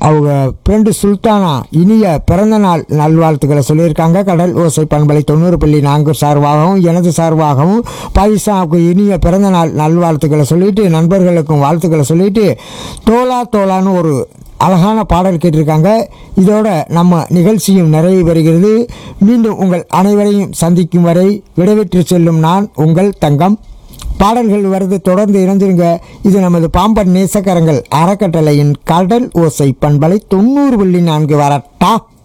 அவங்க ஃப்ரெண்டு சுல்தானா இனிய பிறந்த நாள் நல்வாழ்த்துக்களை சொல்லியிருக்காங்க கடல் ஓசை பண்பலை தொண்ணூறு புள்ளி நான்கு சார்பாகவும் எனது சார்பாகவும் பாகிஸ்தானுக்கு இனிய பிறந்த நாள் நல்வாழ்த்துக்களை சொல்லிட்டு நண்பர்களுக்கும் வாழ்த்துக்களை சொல்லிட்டு தோலா தோலான்னு ஒரு அழகான பாடல் கேட்டிருக்காங்க இதோட நம்ம நிகழ்ச்சியும் நிறைவு பெறுகிறது மீண்டும் உங்கள் அனைவரையும் சந்திக்கும் வரை விடைபெற்று செல்லும் நான் உங்கள் தங்கம் பாடல்கள் வருது தொடர்ந்து இணைந்திருங்க இது நமது பாம்பன் நேசக்கரங்கள் அறக்கட்டளையின் கடல் ஓசை பண்பலை தொண்ணூறு புள்ளி நான்கு வரட்டா